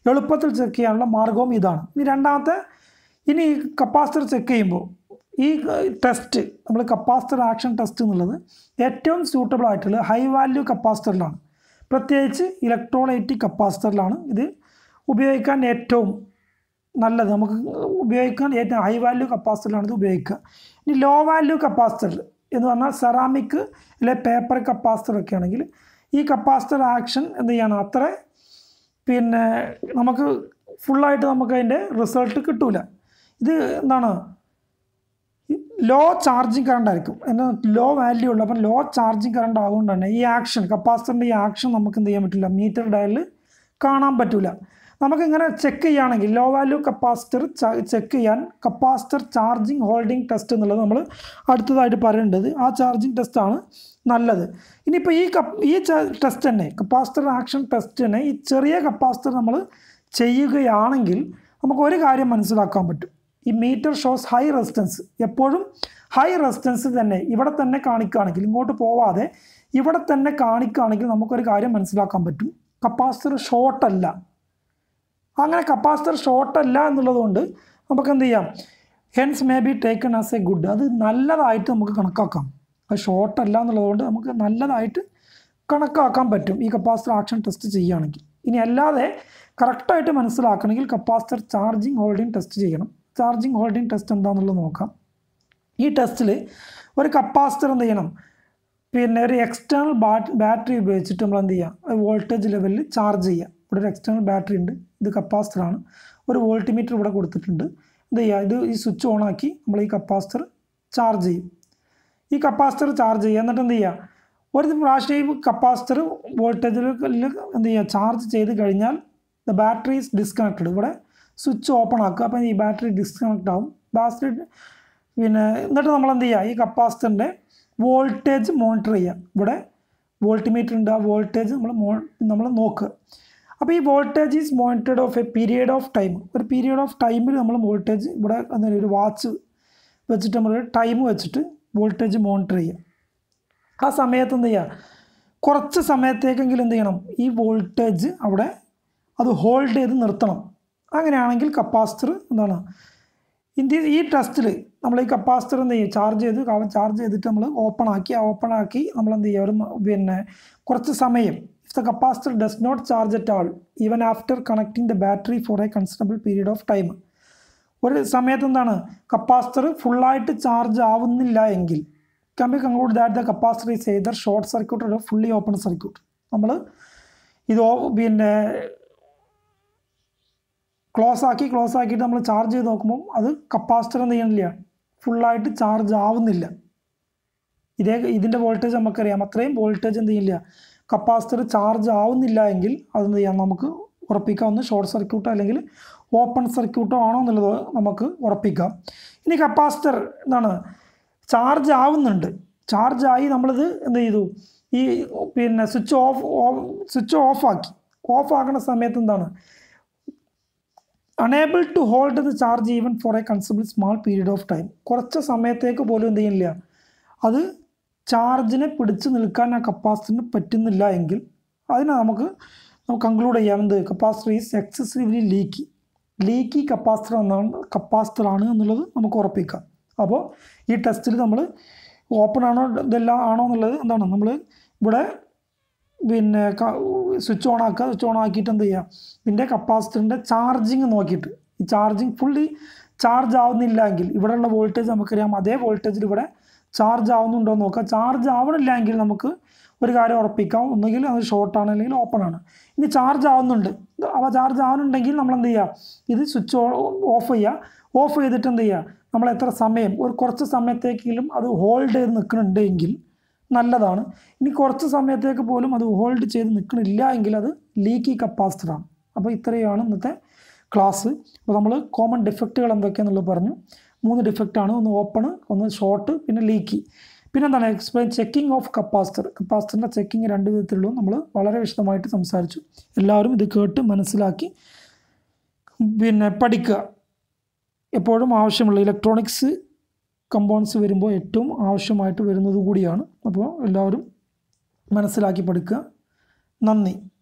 എളുപ്പത്തിൽ ചെക്ക് ചെയ്യാനുള്ള മാർഗവും ഇതാണ് ഇനി രണ്ടാമത്തെ ഇനി കപ്പാസിറ്റർ ചെക്ക് ചെയ്യുമ്പോൾ ഈ ടെസ്റ്റ് നമ്മൾ കപ്പാസിറ്റർ ആക്ഷൻ ടെസ്റ്റ് എന്നുള്ളത് ഏറ്റവും സ്യൂട്ടബിൾ ആയിട്ടുള്ള ഹൈ വാല്യൂ കപ്പാസിറ്ററിലാണ് പ്രത്യേകിച്ച് ഇലക്ട്രോലൈറ്റിക് കപ്പാസിറ്ററിലാണ് ഇത് ഉപയോഗിക്കാൻ ഏറ്റവും നല്ലത് നമുക്ക് ഉപയോഗിക്കാൻ ഏറ്റവും ഹൈ വാല്യൂ കപ്പാസിറ്ററിലാണ് ഇത് ഉപയോഗിക്കുക ഇനി ലോ വാല്യൂ കപ്പാസിറ്റർ എന്ന് പറഞ്ഞാൽ സെറാമിക് അല്ലെ പേപ്പർ കപ്പാസിറ്റർ ഒക്കെ ആണെങ്കിൽ ഈ കപ്പാസിറ്റർ ആക്ഷൻ എന്ത് ചെയ്യണം അത്ര പിന്നെ നമുക്ക് ഫുള്ളായിട്ട് നമുക്ക് അതിൻ്റെ റിസൾട്ട് കിട്ടൂല ഇത് എന്താണ് ലോ ചാർജിങ് കറണ്ട് ആയിരിക്കും എന്നാൽ ലോ വാല്യൂ ഉള്ള അപ്പം ലോ ചാർജിങ് കറണ്ട് ആയതുകൊണ്ട് തന്നെ ഈ ആക്ഷൻ കപ്പാസിറ്ററിൻ്റെ ഈ ആക്ഷൻ നമുക്ക് എന്ത് ചെയ്യാൻ പറ്റില്ല മീറ്റർ ഡയലിൽ കാണാൻ പറ്റില്ല നമുക്കിങ്ങനെ ചെക്ക് ചെയ്യുകയാണെങ്കിൽ ലോ വാല്യൂ കപ്പാസിറ്റർ ചെക്ക് ചെയ്യാൻ കപ്പാസിറ്റർ ചാർജിങ് ഹോൾഡിംഗ് ടെസ്റ്റ് എന്നുള്ളത് നമ്മൾ അടുത്തതായിട്ട് പറയേണ്ടത് ആ ചാർജിങ് ടെസ്റ്റാണ് നല്ലത് ഇനിയിപ്പോൾ ഈ കപ്പ് ഈ ടെസ്റ്റ് തന്നെ കപ്പാസിറ്റർ ആക്ഷൻ ടെസ്റ്റ് തന്നെ ഈ ചെറിയ കപ്പാസിറ്റർ നമ്മൾ ചെയ്യുകയാണെങ്കിൽ നമുക്ക് ഒരു കാര്യം മനസ്സിലാക്കാൻ പറ്റും ഈ മീറ്റർ ഷോസ് ഹൈ റെസിസ്റ്റൻസ് എപ്പോഴും ഹൈ റെസിസ്റ്റൻസ് തന്നെ ഇവിടെ തന്നെ കാണിക്കുകയാണെങ്കിൽ ഇങ്ങോട്ട് പോവാതെ ഇവിടെ തന്നെ കാണിക്കുകയാണെങ്കിൽ നമുക്കൊരു കാര്യം മനസ്സിലാക്കാൻ പറ്റും കപ്പാസിറ്റർ ഷോർട്ടല്ല അങ്ങനെ കപ്പാസിറ്റർ ഷോർട്ടല്ല എന്നുള്ളതുകൊണ്ട് നമുക്ക് എന്ത് ചെയ്യാം hence may be taken as a good അത് നല്ലതായിട്ട് നമുക്ക് കണക്കാക്കാം അത് ഷോർട്ടല്ല എന്നുള്ളതുകൊണ്ട് നമുക്ക് നല്ലതായിട്ട് കണക്കാക്കാൻ പറ്റും ഈ കപ്പാസിറ്റർ ആക്ഷൻ ടെസ്റ്റ് ചെയ്യുകയാണെങ്കിൽ ഇനി അല്ലാതെ കറക്റ്റായിട്ട് മനസ്സിലാക്കണമെങ്കിൽ കപ്പാസിറ്റർ ചാർജിങ് ഹോൾഡിംഗ് ടെസ്റ്റ് ചെയ്യണം ചാർജിങ് ഹോൾഡിംഗ് ടെസ്റ്റ് എന്താണെന്നുള്ളത് നോക്കാം ഈ ടെസ്റ്റിൽ ഒരു കപ്പാസിറ്റർ എന്ത് ചെയ്യണം പിന്നെ ഒരു എക്സ്റ്റേണൽ ബാറ്ററി ഉപയോഗിച്ചിട്ട് നമ്മൾ എന്ത് ചെയ്യുക വോൾട്ടേജ് ലെവലിൽ ചാർജ് ചെയ്യുക ഇവിടെ ഒരു എക്സ്റ്റേണൽ ബാറ്ററി ഉണ്ട് ഇത് കപ്പാസിറ്ററാണ് ഒരു വോൾട്ടിമീറ്റർ ഇവിടെ കൊടുത്തിട്ടുണ്ട് എന്ത് ചെയ്യുക ഇത് ഈ സ്വിച്ച് ഓൺ ആക്കി നമ്മൾ ഈ കപ്പാസിറ്റർ ചാർജ് ചെയ്യും ഈ കപ്പാസിറ്റർ ചാർജ് ചെയ്യുക എന്നിട്ട് എന്ത് ചെയ്യുക ഒരു പ്രാവശ്യം ഈ കപ്പാസിറ്റർ വോൾട്ടേജിൽ എന്ത് ചെയ്യുക ചാർജ് ചെയ്ത് കഴിഞ്ഞാൽ ദ ബാറ്ററി ഈസ് ഡിസ്കണക്റ്റഡ് ഇവിടെ സ്വിച്ച് ഓപ്പൺ ആക്കുക അപ്പം ഈ ബാറ്ററി ഡിസ്കണക്റ്റ് ആവും ബാറ്ററി പിന്നെ എന്നിട്ട് നമ്മൾ എന്ത് ചെയ്യുക ഈ കപ്പാസിറ്ററിൻ്റെ വോൾട്ടേജ് മോണിറ്റർ ചെയ്യുക ഇവിടെ വോൾട്ടിമീറ്റർ ഉണ്ട് ആ വോൾട്ടേജ് നമ്മൾ മോ നമ്മൾ നോക്കുക അപ്പോൾ ഈ voltage is monitored of a period of time ഒരു പീരിയഡ് ഓഫ് ടൈമിൽ നമ്മൾ വോൾട്ടേജ് ഇവിടെ എന്താ ഒരു വാച്ച് വെച്ചിട്ട് നമ്മൾ ടൈം വെച്ചിട്ട് വോൾട്ടേജ് മോണിറ്റർ ചെയ്യുക ആ സമയത്ത് എന്ത് ചെയ്യുക കുറച്ച് സമയത്തേക്കെങ്കിലും എന്ത് ചെയ്യണം ഈ വോൾട്ടേജ് അവിടെ അത് ഹോൾഡ് ചെയ്ത് നിർത്തണം അങ്ങനെയാണെങ്കിൽ കപ്പാസിറ്റർ എന്താണ് ഇന്ത്യ ഈ ടെസ്റ്റിൽ നമ്മൾ ഈ കപ്പാസിറ്റർ എന്ത് ചെയ്യും ചാർജ് ചെയ്ത് ചാർജ് ചെയ്തിട്ട് നമ്മൾ ഓപ്പൺ ആക്കി ആ ഓപ്പൺ ആക്കി നമ്മൾ എന്ത് ചെയ്യുക ഒരു പിന്നെ കുറച്ച് സമയം if the capacitor does not charge at all even after connecting the battery for a considerable period of time ഒരു സമയത്ത് എന്താണ് കപ്പാസിറ്റർ ഫുള്ളായിട്ട് ചാർജ് ആവുന്നില്ല എങ്കിൽ can be conclude that the capacitor is either short circuit or fully open circuit നമ്മൾ ഇത് ഓ- പിന്നെ close ആക്കി ക്ലോസ് ആക്കിയിട്ട് നമ്മൾ ചാർജ് ചെയ്ത് നോക്കുമ്പോൾ അത് കപ്പാസിറ്റർ എന്ത് ചെയ്യണില്ല ഫുള്ളായിട്ട് ചാർജ് ആവുന്നില്ല ഇതേ ഇതിൻ്റെ വോൾട്ടേജ് നമുക്കറിയാം അത്രയും വോൾട്ടേജ് എന്ത് ചെയ്യില്ല കപ്പാസിറ്റർ ചാർജ് ആവുന്നില്ല എങ്കിൽ അതെന്ത് ചെയ്യാം നമുക്ക് ഉറപ്പിക്കാം ഒന്ന് ഷോർട്ട് സർക്യൂട്ടോ അല്ലെങ്കിൽ ഓപ്പൺ സർക്യൂട്ടോ ആണോ എന്നുള്ളത് നമുക്ക് ഉറപ്പിക്കാം ഇനി കപ്പാസിറ്റർ എന്താണ് ചാർജ് ആവുന്നുണ്ട് ചാർജ് ആയി നമ്മളിത് എന്ത് ചെയ്തു ഈ പിന്നെ സ്വിച്ച് ഓഫ് സ്വിച്ച് ഓഫ് ആക്കി ഓഫ് ആക്കുന്ന സമയത്ത് എന്താണ് unable to hold the charge even for a considerable small period of time കുറച്ച് സമയത്തേക്ക് പോലും എന്ത് ചെയ്യുന്നില്ല അത് ചാർജിനെ പിടിച്ചു നിൽക്കാൻ ആ കപ്പാസിറ്ററിന് പറ്റുന്നില്ല എങ്കിൽ അതിനെ നമുക്ക് നമുക്ക് കൺക്ലൂഡ് ചെയ്യാം എന്ത് capacitor is excessively leaky leaky capacitor എന്നാണ് കപ്പാസിറ്റർ ആണ് എന്നുള്ളത് നമുക്ക് ഉറപ്പിക്കാം അപ്പോൾ ഈ ടെസ്റ്റിൽ നമ്മൾ ഓപ്പൺ ആണോ ഇതെല്ലാം ആണോ എന്നുള്ളത് എന്താണ് നമ്മൾ ഇവിടെ പിന്നെ സ്വിച്ച് ഓൺ ആക്കുക സ്വിച്ച് ഓൺ ആക്കിയിട്ട് എന്ത് ചെയ്യുക ഇതിൻ്റെ കപ്പാസിറ്ററിൻ്റെ ചാർജിങ് നോക്കിയിട്ട് ഈ ചാർജിങ് ഫുള്ളി ചാർജ് ആവുന്നില്ല എങ്കിൽ ഇവിടെയുള്ള വോൾട്ടേജ് നമുക്കറിയാം അതേ വോൾട്ടേജിൽ ഇവിടെ ചാർജ് ആവുന്നുണ്ടോ എന്ന് നോക്കുക ചാർജ് ആവണില്ല എങ്കിൽ നമുക്ക് ഒരു കാര്യം ഉറപ്പിക്കാം ഒന്നുകിൽ അത് ഷോർട്ടാണ് അല്ലെങ്കിൽ ഓപ്പൺ ആണ് ഇനി ചാർജ് ആവുന്നുണ്ട് അപ്പോൾ ചാർജ് ആവുന്നുണ്ടെങ്കിൽ നമ്മൾ എന്ത് ചെയ്യുക ഇത് സ്വിച്ച് ഓഫ് ചെയ്യുക ഓഫ് ചെയ്തിട്ട് എന്ത് ചെയ്യുക നമ്മൾ എത്ര സമയം ഒരു കുറച്ച് സമയത്തേക്കെങ്കിലും അത് ഹോൾഡ് ചെയ്ത് നിൽക്കുന്നുണ്ട് എങ്കിൽ നല്ലതാണ് ഇനി കുറച്ച് സമയത്തേക്ക് പോലും അത് ഹോൾഡ് ചെയ്ത് നിൽക്കണില്ല എങ്കിൽ അത് ലീക്കി കപ്പാസിറ്ററാണ് അപ്പോൾ ഇത്രയാണ് ഇന്നത്തെ ക്ലാസ് അപ്പോൾ നമ്മൾ കോമൺ ഡിഫക്റ്റുകൾ എന്തൊക്കെയാണെന്നുള്ളത് പറഞ്ഞു മൂന്ന് ഡിഫക്റ്റാണ് ഒന്ന് ഓപ്പൺ ഒന്ന് ഷോർട്ട് പിന്നെ ലീക്കി പിന്നെ എന്താണ് എക്സ്പ്ലെയിൻ ചെക്കിംഗ് ഓഫ് കപ്പാസിറ്റർ കപ്പാസിറ്ററിൻ്റെ ചെക്കിംഗ് രണ്ട് വിധത്തിലുള്ളൂ നമ്മൾ വളരെ വിശദമായിട്ട് സംസാരിച്ചു എല്ലാവരും ഇത് കേട്ട് മനസ്സിലാക്കി പിന്നെ പഠിക്കുക എപ്പോഴും ആവശ്യമുള്ള ഇലക്ട്രോണിക്സ് കമ്പോണൻസ് വരുമ്പോൾ ഏറ്റവും ആവശ്യമായിട്ട് വരുന്നത് കൂടിയാണ് അപ്പോൾ എല്ലാവരും മനസ്സിലാക്കി പഠിക്കുക നന്ദി